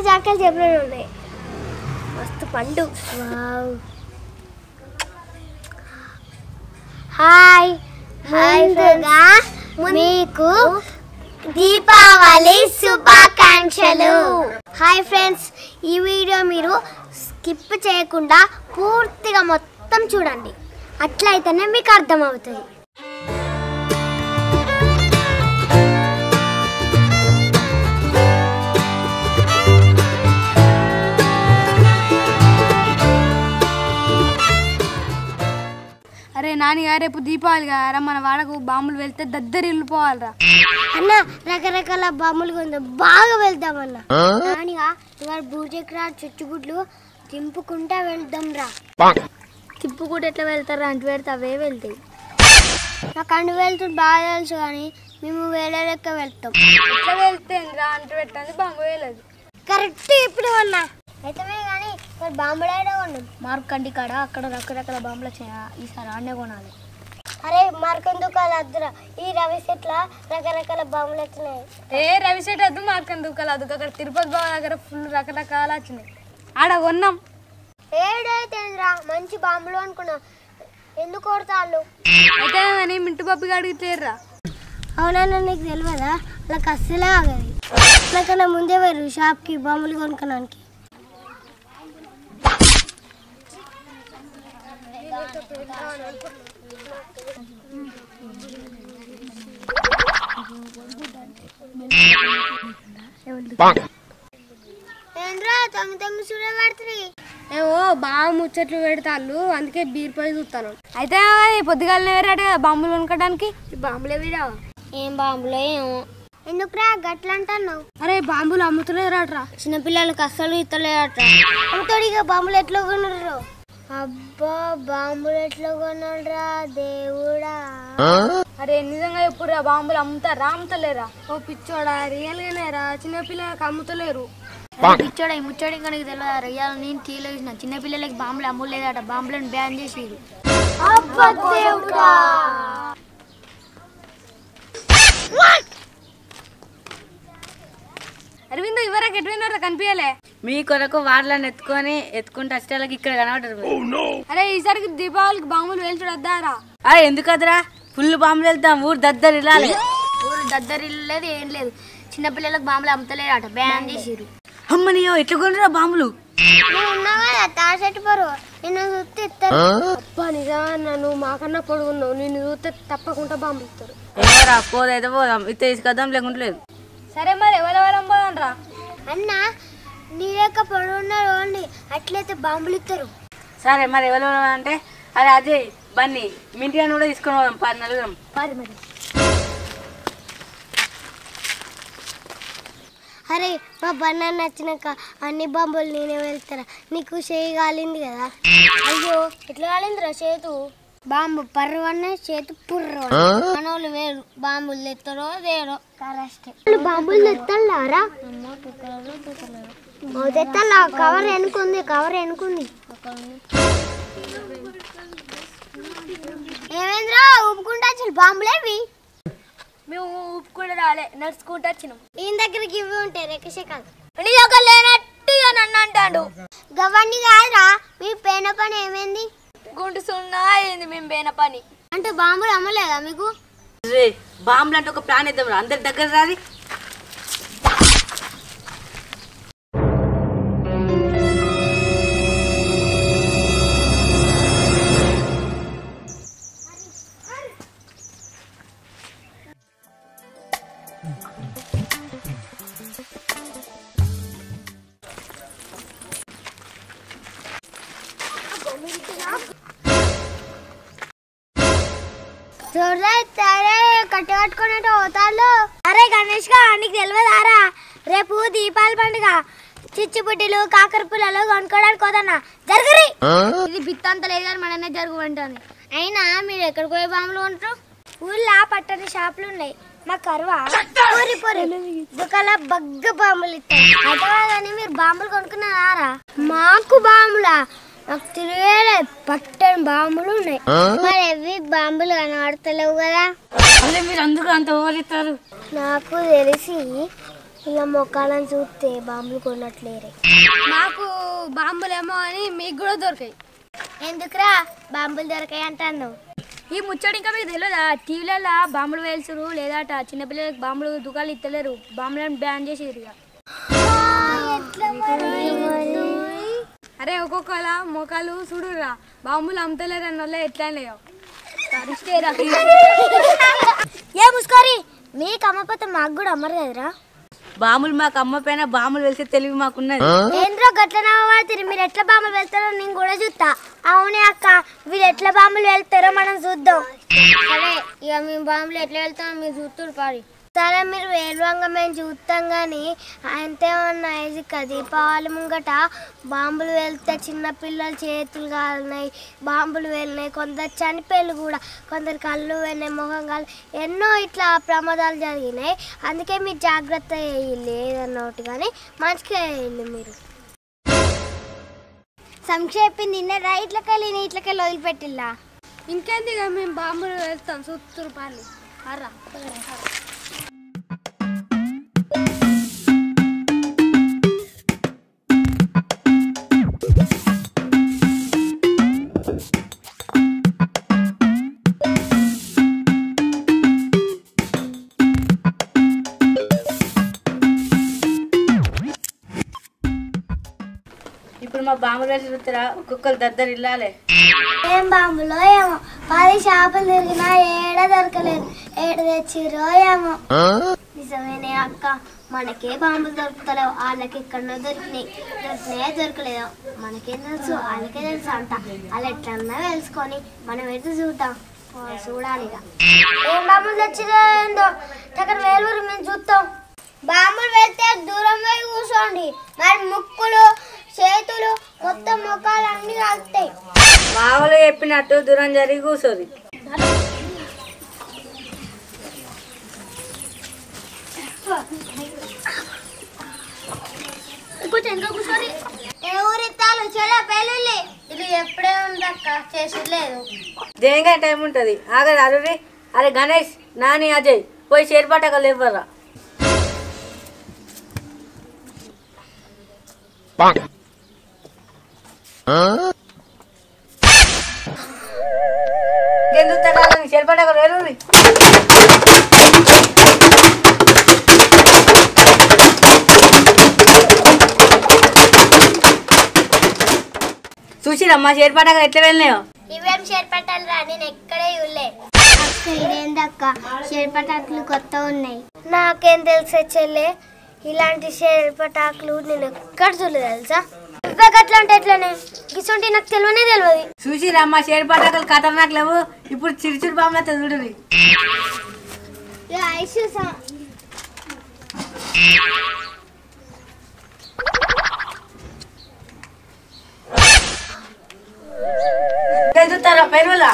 జాకలు చెప్పినట్టు ఉన్నాయి మస్తు పండు వావ్ హాయ్ హాయ్ మీకు దీపావళి శుభాకాంక్షలు హాయ్ ఫ్రెండ్స్ ఈ వీడియో మీరు స్కిప్ చేయకుండా పూర్తిగా మొత్తం చూడండి అట్లయితేనే మీకు అర్థమవుతుంది అరే నానిగా రేపు దీపావళి కదా మన వాడకు బాంబులు వెళ్తే దద్దరి వెళ్ళిపోవాలిరా అన్న రకరకాల బాంబులు కొందాం బాగా వెళ్దామన్న నానిగా ఇవాళ భూచక్ర చుచ్చుగుడ్లు దింపుకుంటా వెళ్దాం రా తిప్పు కూడా ఎట్లా వెళ్తారా అంటు పెడితే అవే వెళ్తాయి నాకు అండు వెళ్తుంది బాగా తెలుసు కానీ మేము వేరే లెక్క వెళ్తాం ఎట్లా వెళ్తే రా అంటు పెట్టండి బాంబు వేయలేదు కరెక్ట్ ఇప్పుడు అన్న అయితే కానీ మరి బాంబులు ఆడే ఉన్నాం మార్క్ కండి కాడ అక్కడ రకరకాల బాంబులు వచ్చినాయి ఈసారి ఆడనే కొనాలి అరే మరకొందుకాలు అద్దురా ఈ రవి సెట్ల రకరకాల బాంబులు వచ్చినాయి ఏ రవిశెట్ వద్దు మార్కన్ దుకాలు అద్దు అక్కడ తిరుపతి బాబా దగ్గర ఫుల్ రకరకాల వచ్చినాయి ఆడ కొన్నాం ఏడైతేంద్రా మంచి బాంబులు అనుకున్నాం ఎందుకు కొడతాళ్ళు అయితే కానీ మింటు బాబు గాడికి తేర్రా అవునన్నా నీకు తెలియదా నాకు అస్సలే ఆగదు నాకన్నా ముందే వేరు షాప్కి బాంబులు కొనుక్కోడానికి ఏంద్రా తొమ్మిది తొమ్మిది చూడ పడుతుంది ఏవో బాగా ముచ్చట్లు పెడతాళ్ళు అందుకే బీర్ పోయి చూస్తాను అయితే మరి పొద్దుగాలనే వేరాట బాంబులు కొనుక్కోడానికి బాంబులే వీరావా ఏం బాంబులో ఏమో ఎందుకురా గట్ల అంటున్నావు అరే బాంబులు అమ్ముతలేరాట్రా చిన్నపిల్లలకి అస్సలు ఇస్తలేరట అమ్ముతాడిగా బాంబులు ఎట్లా కొనరు అబ్బా బాంబులు ఎట్లా కొనరా దేవుడా అరే నిజంగా ఇప్పుడు బాంబులు అమ్ముతారా అమ్ముతలేరా ఓ పిచ్చోడా రియల్ గానే రా చిన్నపిల్లలకి అమ్ముతలేరు పిచ్చోడా ఈ ముచ్చోడి ఇంకా నీకు తెలియదా రయ్యాల నేను తీయలేసిన చిన్నపిల్లలకి బాంబులు అమ్ములేదట బాంబులను బ్యాన్ చేసేది అబ్బా దేవుడా అరవింద్ ఇవరకు ఎటువైనా కనిపించలే మీ కొరకు వాళ్ళని ఎత్తుకొని ఎత్తుకుంటే వచ్చేళ్ళకి ఇక్కడ కనబడరు అరే ఈసారికి దీపావళికి బాంబులు వేల్చుడు వద్దారా ఆ ఎందుకదరా ఫుల్ బాంబులు వెళ్తాం ఊరు దద్దరు వెళ్ళాలి ఊరు దద్దరిల్లు లేదు ఏం లేదు చిన్నపిల్లలకు బాంబులు అమ్ముతలేరట బ్యాన్ చేసిరు అమ్మనియో ఎట్లా కొనరా బాంబులు నువ్వు ఉన్నావు కదా తాసెట్టు పరువు నిన్ను చూస్తే ఇస్తారు అబ్బా నిజంగా నువ్వు మాకన్నా పొడుగున్నావు నేను చూస్తే తప్పకుండా బాంబులు ఇస్తారు ఏమోరా పోదైతే పోదాం ఇది తీసుకొద్దాం లేకుంటే లేదు సరే మరి ఎవరెవరం పోదాం రా అన్న నీ యొక్క పొడవున్న రోడ్ని అట్లయితే బాంబులు ఇస్తారు సరే మరి ఎవరు అంటే అరే అదే బన్నీ మీ ఇంటికి కూడా తీసుకొని పోదాం పది నలుగురం మరి మరి అరే మా బన్న నచ్చినాక అన్ని బాంబులు నేనే వెళ్తారా నీకు చేయి కాలింది కదా అయ్యో ఎట్లా కాలిందిరా చేతు బాంబు పర్రవన్న చేతు పుర్ర మనోళ్ళు వేరు బాంబులు తెస్తారో దేరో కరెస్ట్ బాంబులు తెస్తారా తెస్తాలా కవర్ ఎనుకుంది కవర్ ఎనుకుంది ఏమేంద్రా ఊపుకుంటా అసలు బాంబులేవి మేము ఊపుకుండా రాలే నడుచుకుంటూ వచ్చినాం ఈయన దగ్గరికి ఇవి ఉంటాయి రెక్కశేఖర్ నీ ఒక లేనట్టు నన్ను అంటాడు గవ్వండి కాదురా మీ పేన పని ఏమైంది గుండు సున్నా అయింది మేము పోయిన పని అంటే బాంబులు అమ్మలేదా మీకు రే బాంబులు అంటే ఒక ప్లాన్ ఇద్దాం రా అందరి దగ్గర రాది చూడరా సరే కట్ట కట్టుకుని పోతాళ్ళు అరే గణేష్ గా నీకు తెలియదారా రేపు దీపావళి పండుగ చిచ్చుబుడ్డిలు కాకర పుల్లలు కొనుక్కోవడానికి పోదన్నా జరుగురి ఇది బిత్తంత లేదు కానీ మననే జరుగు అంటాను అయినా మీరు ఎక్కడికి పోయి బాంబులు కొంటారు ఊళ్ళో పట్టని షాపులు ఉన్నాయి మా కరువా పూరి పూరి దుకాణ బగ్గ బాంబులు ఇస్తాయి అయితే కానీ మీరు బాంబులు కొనుక్కున్నారా మాకు బాంబులా నాకు తిరిగేలే పట్టని బాంబులు ఉన్నాయి మరి ఎవి బాంబులు కనబడతలేవు కదా అదే మీరు అందుకు అంత ఓవరిస్తారు నాకు తెలిసి ఇక మొక్కలను చూస్తే బాంబులు కొనట్లేరే మాకు బాంబులేమో అని మీకు కూడా దొరికాయి ఎందుకురా బాంబులు దొరకాయి అంటాను ఈ ముచ్చడి ఇంకా మీకు తెలియదా టీవీలలో బాంబులు వేల్చురు లేదాట చిన్నపిల్లలకి బాంబులు దుకాణాలు ఇస్తలేరు బాంబులను బ్యాన్ చేసేది ఇక అరే ఒక్కొక్కల మొక్కలు చూడురా బాంబులు అమ్ముతలేరు అన్న వాళ్ళు ఎట్లా అన్నాయో సరిస్తేరా ఏ ముసుకోరి మీకు అమ్మపోతే మాకు కూడా అమ్మరు కదరా బాములు మాకు అమ్మ పైన బాములు వెళ్తే తెలివి మాకున్నది ఏంద్రో గట్ల నవ్వాడుతుంది మీరు ఎట్లా బాంబులు వెళ్తారో నేను కూడా చూస్తా అవునే అక్క వీళ్ళు ఎట్లా బాంబులు వెళ్తారో మనం చూద్దాం సరే ఇక మేము బాంబులు ఎట్లా వెళ్తామో మీరు చూస్తురు పారి సరే మీరు వేరువంగా మేము చూస్తాం కానీ అంతే ఉన్న ఇది దీపావళి ముంగట బాంబులు వెళ్తే చిన్న పిల్లల చేతులు కాలినాయి బాంబులు వెళ్ళినాయి కొందరు చనిపోయారు కూడా కొందరు కళ్ళు వెళ్ళినాయి మొహం కాలి ఎన్నో ఇట్లా ప్రమాదాలు జరిగినాయి అందుకే మీరు జాగ్రత్త వేయాలి ఏదన్నా ఒకటి కానీ మంచిగా వేయాలి మీరు సంక్షేపి నిన్న రైట్లకి వెళ్ళి ఇట్లకి వెళ్ళి వదిలిపెట్టిల్లా ఇంకేంది ఇక మేము బాంబులు వెళ్తాం చూస్తురు పారి అర్రా ఇప్పుడు మా బాములు వేసి చూస్తారా ఒక్కొక్కరు దద్దరు ఇల్లాలే ఏం బాంబులో ఏమో పది షాపులు తిరిగినా ఏడ దొరకలేదు ఏడ తెచ్చిరో ఏమో నిజమేనే అక్క మనకే బాంబులు దొరుకుతలేవు వాళ్ళకి ఎక్కడో దొరికినాయి దొరికినాయే దొరకలేదు మనకేం తెలుసు వాళ్ళకే తెలుసు అంట వాళ్ళు ఎట్లన్నా తెలుసుకొని మనం ఎటు చూద్దాం ఆ, చూడాలి ఇక ఏం బాంబులు తెచ్చిరో ఏందో దగ్గర వేలూరు మేము చూస్తాం బాంబులు వెళ్తే దూరం పోయి కూర్చోండి మరి ముక్కులు చేతులు మొత్తం ముఖాలు అన్ని కాలుతాయి మామూలు చెప్పినట్టు దూరం జరిగి కూర్చోది కొంచెం ఇంకా కూర్చొని ఏ ఊరిత్తాలు చాలా పెళ్ళి ఇది ఎప్పుడే ఉందక్క చేసలేదు దేనికైనా టైం ఉంటుంది ఆగదు అరురి అరే గణేష్ నాని అజయ్ పోయి చేరిపట్టగలు ఇవ్వరా ఎందుకు చేరిపట్టగలు వేరు చూసిరమ్మా చేరిపట్టగలు ఎట్లా వెళ్ళినాయో ఇవేం చేర్పట్టాలి రా నేను ఎక్కడే ఇవ్వలే అక్క ఇదేందక్క చేర్పటాకులు కొత్త ఉన్నాయి నాకేం తెలుసా చెల్లె ఇలాంటి చేర్పటాకులు నేను ఎక్కడ చూడలేదు తెలుసా ఇవే గట్లా ఉంటే ఎట్లనే గిసుంటే నాకు తెలియనే తెలియదు చూసిరమ్మా చేరిపట్టగలు ఖతర్నాక్ లేవు ఇప్పుడు చిరుచురు బామ్మ చూడురి చూస్తారా పెరువులా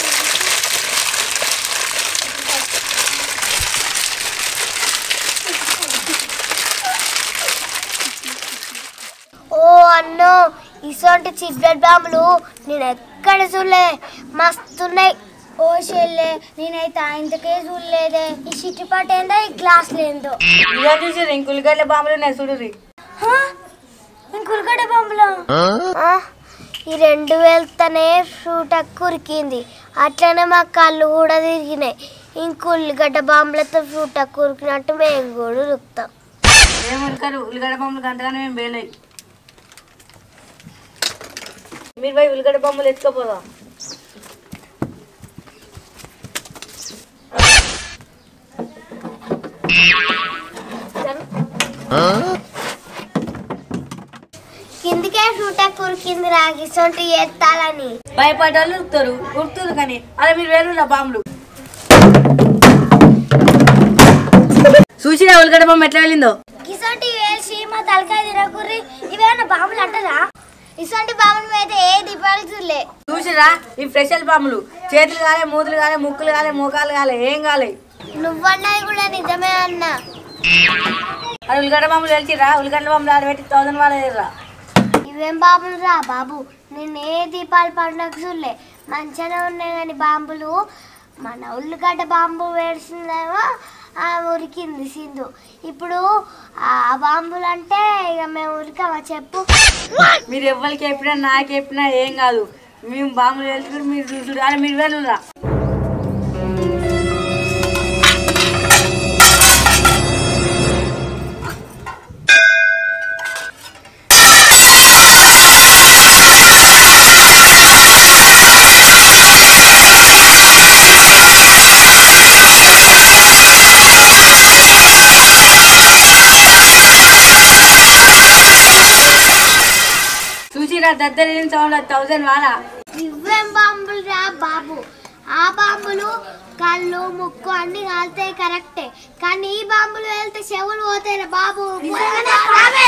ఓ అన్నో ఇసొంటి చిబ్బెడ్ బాంబులు నేను ఎక్కడ చూడలే మస్తున్నాయి ఓ చెల్లె నేనైతే ఆయనకే చూడలేదే ఈ చిట్టుపాటు ఏందో ఈ గ్లాస్ లేదో ఇదే చూసిరు ఇంకులగడ్డ బాంబులు ఉన్నాయి చూడురి ఇంకులగడ్డ బాంబులు ఈ రెండు వెళ్తేనే ఫ్రూట్ కురికింది అట్లనే మా కళ్ళు కూడా తిరిగినాయి ఇంకుల్లిగడ్డ బాంబులతో ఫ్రూట్ కురికినట్టు మేము కూడా ఉరుకుతాం ఏం ఉల్కరు ఉల్లిగడ్డ బొమ్మలు గంటగానే మేము వేయలేవు మీరు పోయి ఉల్లిగడ్డ బొమ్మలు ఎత్తుకోపోదాం కిందికే ఫ్రూట్ కురికింది రాగి సొంటి ఎత్తాలని భయపడ్డాళ్ళు ఉరుకుతారు ఉరుకుతారు కానీ అలా మీరు వేరు బాంబులు చూసిరా ఉల్లిగడ్డ బొమ్మ ఎట్లా వెళ్ళిందో ఇసొంటి వేసి మా తలకాయ తిరగకుర్రి ఇవేమన్నా బాంబులు అంటారా ఇసొంటి బాంబులు అయితే ఏ దీపావళి చూడలే చూసిరా ఈ స్పెషల్ బాంబులు చేతులు కాలే మూతులు కాలే ముక్కులు కాలే మోకాలు కాలే ఏం కాలే నువ్వన్నది కూడా నిజమే అన్నా అది ఉల్లిగడ్డ బాంబులు తెలిసిరా ఉల్లిగడ్డ బాంబులు ఆడబెట్టి థౌసండ్ వాళ్ళ ఇవేం బాంబులు రా బాబు నేను ఏ దీపావళి పండుగ చూడలే మంచిగానే ఉన్నాయి కానీ బాంబులు మన ఉల్లిగడ్డ బాంబు వేసిందేమో ఆ ఉరికింది సింధు ఇప్పుడు ఆ బాంబులు అంటే ఇక మేము ఉరికామా చెప్పు మీరు ఎవరికి చెప్పినా నాకు చెప్పినా ఏం కాదు మేము బాంబులు వెళ్తున్నారు మీరు చూసుడు అరే మీరు వెళ్ళురా చూసిరా దద్దరి సౌండ్ థౌసండ్ వారా ఇవ్వేం బాంబులు రా బాబు ఆ బాంబులు కళ్ళు ముక్కు అన్ని కాలుతాయి కరెక్టే కానీ ఈ బాంబులు వెళ్తే చెవులు పోతాయి రా బాబు రావే.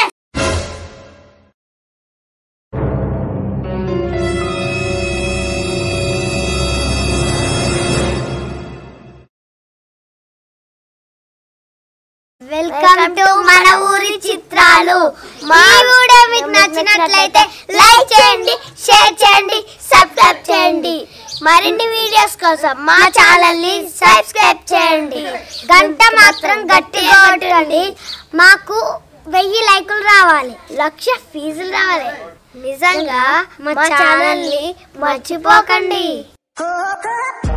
వెల్కమ్ టు మన ఊరి చిత్రాలు మా వీడియో మీకు నచ్చినట్లయితే లైక్ చేయండి షేర్ చేయండి సబ్స్క్రైబ్ చేయండి మరిన్ని వీడియోస్ కోసం మా ఛానల్ ని సబ్స్క్రైబ్ చేయండి గంట మాత్రం గట్టిగా కొట్టండి మాకు వెయ్యి లైకులు రావాలి లక్ష ఫీజులు రావాలి నిజంగా మా ఛానల్ ని మర్చిపోకండి